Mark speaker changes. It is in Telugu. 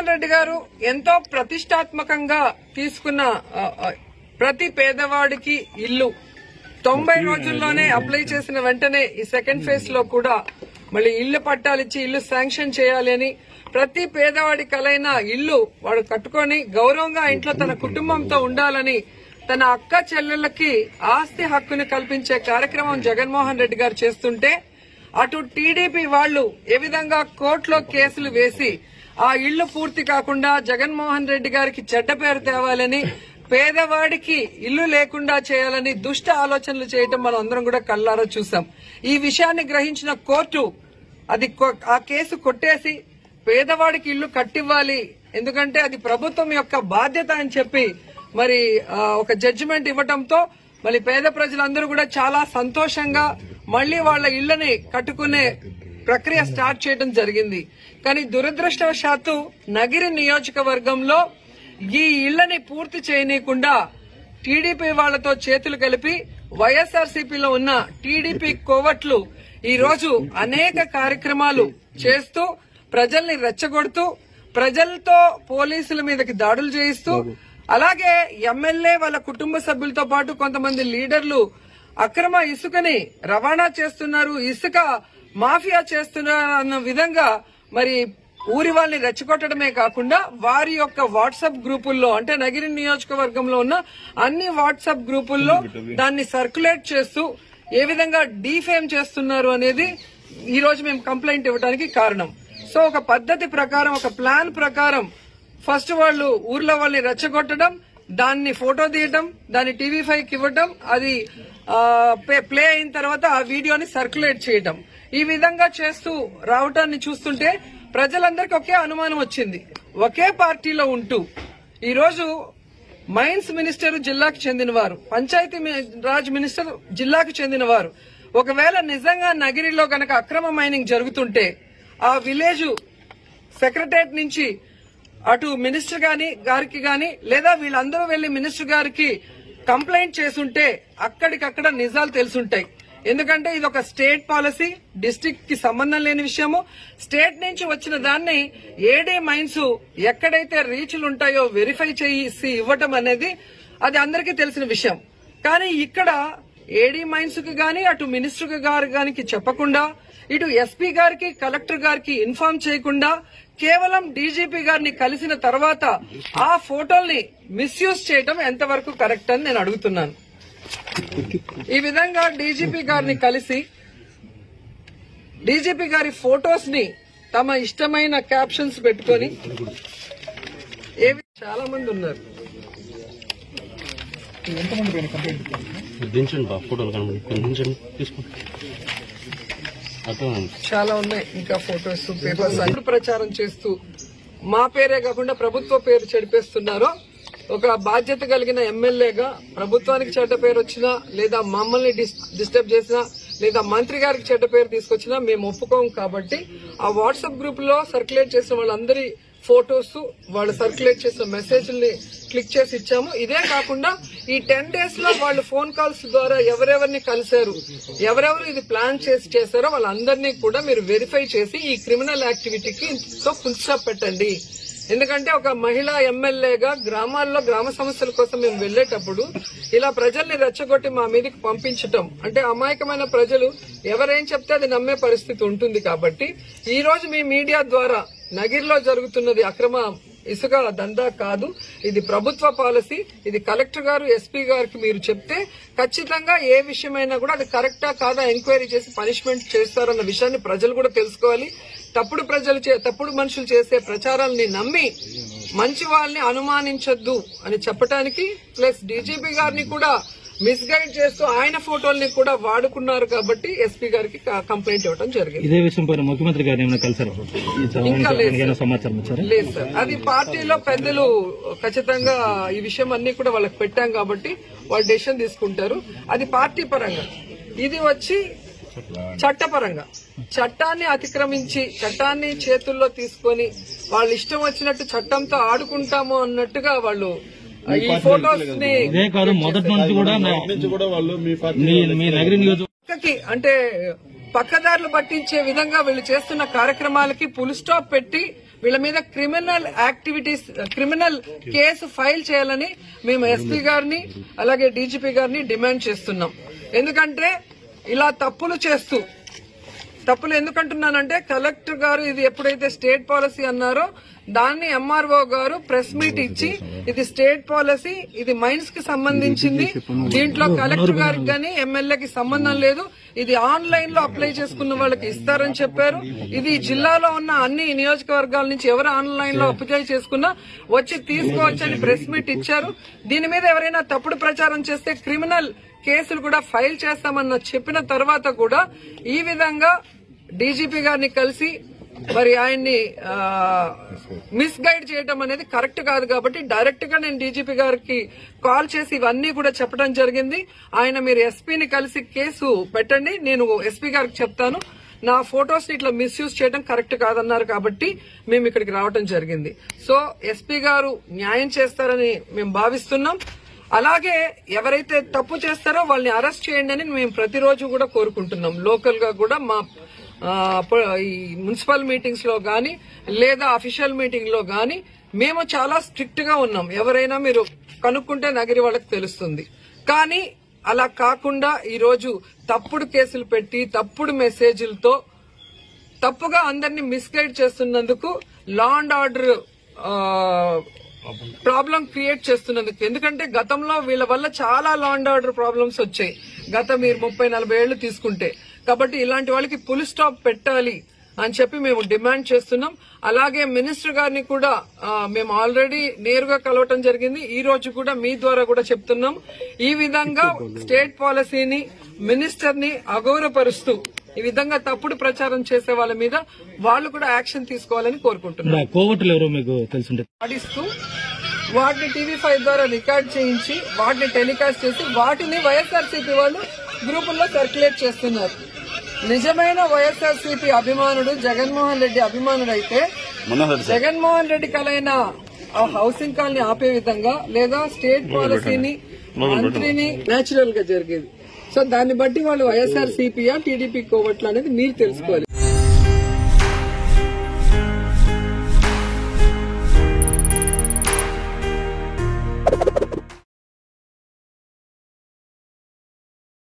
Speaker 1: జగన్మోహన్ రెడ్డి గారు ఎంతో ప్రతిష్టాత్మకంగా తీసుకున్న ఆ, ఆ, ప్రతి పేదవాడికి ఇల్లు తొంభై రోజుల్లోనే అప్లై చేసిన వెంటనే ఈ సెకండ్ ఫేజ్ లో కూడా మళ్ళీ ఇల్లు పట్టాలిచ్చి ఇల్లు శాంక్షన్ చేయాలి అని ప్రతి పేదవాడి కలైన ఇల్లు వాడు కట్టుకొని గౌరవంగా ఆ ఇంట్లో తన కుటుంబంతో ఉండాలని తన అక్క చెల్లెళ్ళకి ఆస్తి హక్కుని కల్పించే కార్యక్రమం జగన్మోహన్ రెడ్డి గారు చేస్తుంటే అటు టీడీపీ వాళ్ళు ఏ విధంగా కోర్టులో కేసులు వేసి ఆ ఇళ్లు పూర్తి కాకుండా జగన్మోహన్ రెడ్డి గారికి చెడ్డ పేరు తేవాలని పేదవాడికి ఇల్లు లేకుండా చేయాలని దుష్ట ఆలోచనలు చేయటం మనం అందరం కూడా కళ్ళారా చూసాం ఈ విషయాన్ని గ్రహించిన కోర్టు అది కొ- ఆ కేసు కొట్టేసి పేదవాడికి ఇల్లు కట్టివ్వాలి ఎందుకంటే అది ప్రభుత్వం యొక్క బాధ్యత అని చెప్పి మరి ఆ, ఒక జడ్జిమెంట్ ఇవ్వటంతో మళ్ళీ పేద ప్రజలందరూ కూడా చాలా సంతోషంగా మళ్లీ వాళ్ళ ఇళ్లని కట్టుకునే ప్రక్రియ స్టార్ట్ చేయడం జరిగింది కానీ దురదృష్టవశాత్తు నగిరి నియోజకవర్గంలో ఈ ఇళ్లని పూర్తి చేయనీయకుండా టీడీపీ వాళ్లతో చేతులు కలిపి వైఎస్ఆర్సీపీలో ఉన్న టీడీపీ కోవట్లు ఈ రోజు అనేక కార్యక్రమాలు చేస్తూ ప్రజల్ని రెచ్చగొడుతూ ప్రజలతో పోలీసుల మీదకి దాడులు చేయిస్తూ అలాగే ఎమ్మెల్యే వాళ్ళ కుటుంబ సభ్యులతో పాటు కొంతమంది లీడర్లు అక్రమ ఇసుకని రవాణా చేస్తున్నారు ఇసుక మాఫియా చేస్తున్నారు అన్న విధంగా మరి ఊరి వాళ్ళని రెచ్చగొట్టడమే కాకుండా వారి యొక్క వాట్సాప్ గ్రూపుల్లో అంటే నగిరి నియోజకవర్గంలో ఉన్న అన్ని వాట్సాప్ గ్రూపుల్లో దాన్ని సర్క్యులేట్ చేస్తూ ఏ విధంగా డీఫేమ్ చేస్తున్నారు అనేది ఈ రోజు మేము కంప్లైంట్ ఇవ్వడానికి కారణం సో ఒక పద్ధతి ప్రకారం ఒక ప్లాన్ ప్రకారం ఫస్ట్ వాళ్ళు ఊర్లో వాళ్ళని రెచ్చగొట్టడం దాన్ని ఫోటో తీయటం దాన్ని టీవీ ఫైవ్ కి ఇవ్వటం అది ఆ, ప్లే- ప్లే అయిన తర్వాత ఆ వీడియోని సర్క్యులేట్ చేయటం ఈ విధంగా చేస్తూ రావటాన్ని చూస్తుంటే ప్రజలందరికీ ఒకే అనుమానం వచ్చింది ఒకే పార్టీలో ఉంటూ ఈ రోజు మైన్స్ మినిస్టర్ జిల్లాకు చెందినవారు పంచాయతీ మి- రాజ్ మినిస్టర్ జిల్లాకు చెందినవారు ఒకవేళ నిజంగా నగిరిలో గనక అక్రమ మైనింగ్ జరుగుతుంటే ఆ విలేజ్ సెక్రటరేట్ నుంచి అటు మినిస్టర్ గాని గారికి గాని లేదా వీళ్ళందరూ వెళ్లి మినిస్టర్ గారికి కంప్లైంట్ చేసుంటే అక్కడికక్కడ నిజాలు తెలుసుంటాయి ఎందుకంటే ఇది ఒక స్టేట్ పాలసీ డిస్టిక్ కి సంబంధం లేని విషయము స్టేట్ నుంచి వచ్చిన దాన్ని ఏడే మైన్స్ ఎక్కడైతే రీచ్లు ఉంటాయో వెరిఫై చేసి ఇవ్వటం అనేది అది అందరికీ తెలిసిన విషయం కానీ ఇక్కడ ఏడీ మైన్స్ కి గాని అటు మినిస్టర్ గారి గారికి చెప్పకుండా ఇటు ఎస్పీ గారికి కలెక్టర్ గారికి ఇన్ఫార్మ్ చేయకుండా కేవలం డీజీపీ గారిని కలిసిన తర్వాత ఆ ఫోటోల్ని మిస్యూజ్ చేయటం ఎంతవరకు కరెక్ట్ అని నేను అడుగుతున్నాను ఈ విధంగా డీజీపీ గారిని కలిసి డీజీపీ గారి ఫోటోస్ ని తమ ఇష్టమైన క్యాప్షన్స్ పెట్టుకొని ఏవి చాలా మంది ఉన్నారు
Speaker 2: దించండి బా ఫోటోలు కనబడి కొంచెం దించండి తీసుకోండి అర్థం
Speaker 1: చాలా ఉన్నాయి ఇంకా ఫొటోస్ పేపర్స్ అన్ని ప్రచారం చేస్తూ మా పేరే కాకుండా ప్రభుత్వ పేరు చెడిపేస్తున్నారో ఒక బాధ్యత కలిగిన ఎమ్మెల్యేగా ప్రభుత్వానికి చెడ్డ పేరు వచ్చినా లేదా మమ్మల్ని డిస్- డిస్టర్బ్ చేసినా లేదా మంత్రి గారికి చెడ్డ పేరు తీసుకొచ్చినా మేము ఒప్పుకోం కాబట్టి ఆ వాట్సాప్ గ్రూప్ లో సర్క్యులేట్ చేసిన వాళ్ళందరి ఫొటోస్ వాళ్ళు సర్క్యులేట్ చేసిన మెసేజ్ని క్లిక్ చేసి ఇచ్చాము ఇదే కాకుండా ఈ టెన్ డేస్ లో వాళ్ళు ఫోన్ కాల్స్ ద్వారా ఎవరెవరిని కలిశారు ఎవరెవరు ఇది ప్లాన్ చేసి చేశారో వాళ్ళందరినీ కూడా మీరు వెరిఫై చేసి ఈ క్రిమినల్ యాక్టివిటీకి తో ఫుల్ స్టాప్ పెట్టండి ఎందుకంటే ఒక మహిళా ఎమ్మెల్యేగా గ్రామాల్లో గ్రామ సమస్యల కోసం మేము వెళ్లేటప్పుడు ఇలా ప్రజల్ని రెచ్చగొట్టి మా మీదకి పంపించటం అంటే అమాయకమైన ప్రజలు ఎవరేం చెప్తే అది నమ్మే పరిస్థితి ఉంటుంది కాబట్టి ఈ రోజు మీ మీడియా ద్వారా నగిరిలో జరుగుతున్నది అక్రమ ఇసుక దందా కాదు ఇది ప్రభుత్వ పాలసీ ఇది కలెక్టర్ గారు ఎస్పీ గారికి మీరు చెప్తే ఖచ్చితంగా ఏ విషయమైనా కూడా అది కరెక్టా కాదా ఎంక్వైరీ చేసి పనిష్మెంట్ చేస్తారన్న విషయాన్ని ప్రజలు కూడా తెలుసుకోవాలి తప్పుడు ప్రజలు చే- తప్పుడు మనుషులు చేసే ప్రచారాలని నమ్మి మంచి వాళ్ళని అనుమానించొద్దు అని చెప్పడానికి ప్లస్ డీజీపీ గారిని కూడా మిస్గైడ్ చేస్తూ ఆయన ఫోటోల్ని కూడా వాడుకున్నారు కాబట్టి ఎస్పీ గారికి క- కంప్లైంట్ ఇవ్వడం జరిగింది
Speaker 3: ఇదే విషయం పైన ముఖ్యమంత్రి గారిని ఏమైనా కలిసారు ఈ
Speaker 1: ఇంకా లేదు
Speaker 3: చదవడానికి సమాచారం ఇచ్చారా
Speaker 1: లేదు సార్ అది పార్టీలో పెద్దలు ఖచ్చితంగా ఈ విషయం అన్ని కూడా వాళ్ళకి పెట్టాం కాబట్టి వాళ్ళు డెసిషన్ తీసుకుంటారు అది పార్టీ పరంగా ఇది వచ్చి చట్టపరంగా చట్టాన్ని అతిక్రమించి చట్టాన్ని చేతుల్లో తీసుకొని వాళ్ళు ఇష్టం వచ్చినట్టు చట్టంతో ఆడుకుంటాము అన్నట్టుగా వాళ్ళు ఈ ఫొటోస్ ని
Speaker 3: ఇదే కాదు మొదటి నుంచి కూడా నా-
Speaker 4: నుంచి కూడా వాళ్ళు మీ పార్టీ
Speaker 3: మీ మీ నగరి నియోజక
Speaker 1: పక్కకి అంటే పక్కదారులు పట్టించే విధంగా వీళ్ళు చేస్తున్న కార్యక్రమాలకి పుల్ స్టాప్ పెట్టి వీళ్ళ మీద criminal activities criminal case file చేయాలని మేము ఎస్పీ గారిని అలాగే డీజీపీ గారిని డిమాండ్ చేస్తున్నాం ఎందుకంటే ఇలా తప్పులు చేస్తూ తప్పులు ఎందుకంటున్నానంటే కలెక్టర్ గారు ఇది ఎప్పుడైతే స్టేట్ పాలసీ అన్నారో దాన్ని ఎంఆర్ఓ గారు ప్రెస్ మీట్ ఇచ్చి ఇది స్టేట్ పాలసీ ఇది మైన్స్ కి సంబంధించింది దీంట్లో కలెక్టర్ గారికి గానీ ఎమ్మెల్యేకి సంబంధం లేదు ఇది ఆన్లైన్ లో అప్లై చేసుకున్న వాళ్ళకి ఇస్తారని చెప్పారు ఇది జిల్లాలో ఉన్న అన్ని నియోజకవర్గాల నుంచి ఎవరు ఆన్లైన్ లో అప్లై చేసుకున్నా వచ్చి తీసుకోవచ్చని ప్రెస్ మీట్ ఇచ్చారు దీని మీద ఎవరైనా తప్పుడు ప్రచారం చేస్తే క్రిమినల్ కేసులు కూడా ఫైల్ చేస్తామన్న చెప్పిన తర్వాత కూడా ఈ విధంగా డీజీపీ గారిని కలిసి మరి ఆయన్ని మిస్గైడ్ చేయడం అనేది కరెక్ట్ కాదు కాబట్టి డైరెక్ట్ గా నేను డీజీపీ గారికి కాల్ చేసి ఇవన్నీ కూడా చెప్పడం జరిగింది ఆయన మీరు ఎస్పీని కలిసి కేసు పెట్టండి నేను ఎస్పీ గారికి చెప్తాను నా ఫొటోస్ ఇట్లా మిస్యూజ్ చేయడం కరెక్ట్ కాదన్నారు కాబట్టి మేము ఇక్కడికి రావడం జరిగింది సో ఎస్పీ గారు న్యాయం చేస్తారని మేము భావిస్తున్నాం అలాగే ఎవరైతే తప్పు చేస్తారో వాళ్ళని అరెస్ట్ చేయండి అని మేము ప్రతిరోజు కూడా కోరుకుంటున్నాం లోకల్ గా కూడా మా ఆ, ప- ఈ మున్సిపల్ మీటింగ్స్ లో గాని లేదా అఫీషియల్ మీటింగ్ లో గాని మేము చాలా స్ట్రిక్ట్ గా ఉన్నాం ఎవరైనా మీరు కనుక్కుంటే నగిరి వాళ్ళకి తెలుస్తుంది కానీ అలా కాకుండా ఈ రోజు తప్పుడు కేసులు పెట్టి తప్పుడు మెసేజ్లతో తప్పుగా అందరినీ మిస్గైడ్ చేస్తున్నందుకు law and order problem create చేస్తున్నందుకు ఎందుకంటే గతంలో వీళ్ళ వల్ల చాలా లా అండ్ ఆర్డర్ ప్రాబ్లమ్స్ వచ్చాయి గత మీరు ముప్పై నలభై ఏళ్లు తీసుకుంటే కాబట్టి ఇలాంటి వాళ్ళకి పులి స్టాప్ పెట్టాలి అని చెప్పి మేము డిమాండ్ చేస్తున్నాం అలాగే మినిస్టర్ గారిని కూడా ఆ, మేము ఆల్రెడీ నేరుగా కలవటం జరిగింది ఈ రోజు కూడా మీ ద్వారా కూడా చెప్తున్నాం ఈ విధంగా స్టేట్ పాలసీని మినిస్టర్ ని అగౌరవపరుస్తూ ఈ విధంగా తప్పుడు ప్రచారం చేసే వాళ్ళ మీద వాళ్ళు కూడా యాక్షన్ తీసుకోవాలని కోరుకుంటున్నాం
Speaker 3: ఇక్కడ కోవట్లు ఎవరో మీకు తెలుసుంటే
Speaker 1: పాటిస్తూ వాటిని టీవీ ఫైవ్ ద్వారా రికార్డ్ చేయించి వాటిని టెలికాస్ట్ చేసి వాటిని వైఎస్ఆర్సీపీ వాళ్ళు గ్రూపుల్లో సర్క్యులేట్ చేస్తున్నారు నిజమైన వైఎస్ఆర్సీపీ అభిమానుడు జగన్మోహన్ రెడ్డి అభిమానుడు అయితే జగన్మోహన్ రెడ్డి కలైన ఆ హౌసింగ్ కాలనీ ఆపే విధంగా లేదా స్టేట్ పాలసీని మంత్రిని నేచురల్ గా జరిగేది సో దాన్ని బట్టి వాళ్ళు వైఎస్ఆర్ సిపియా టీడీపీ కోవట్లు అనేది మీరు తెలుసుకోవాలి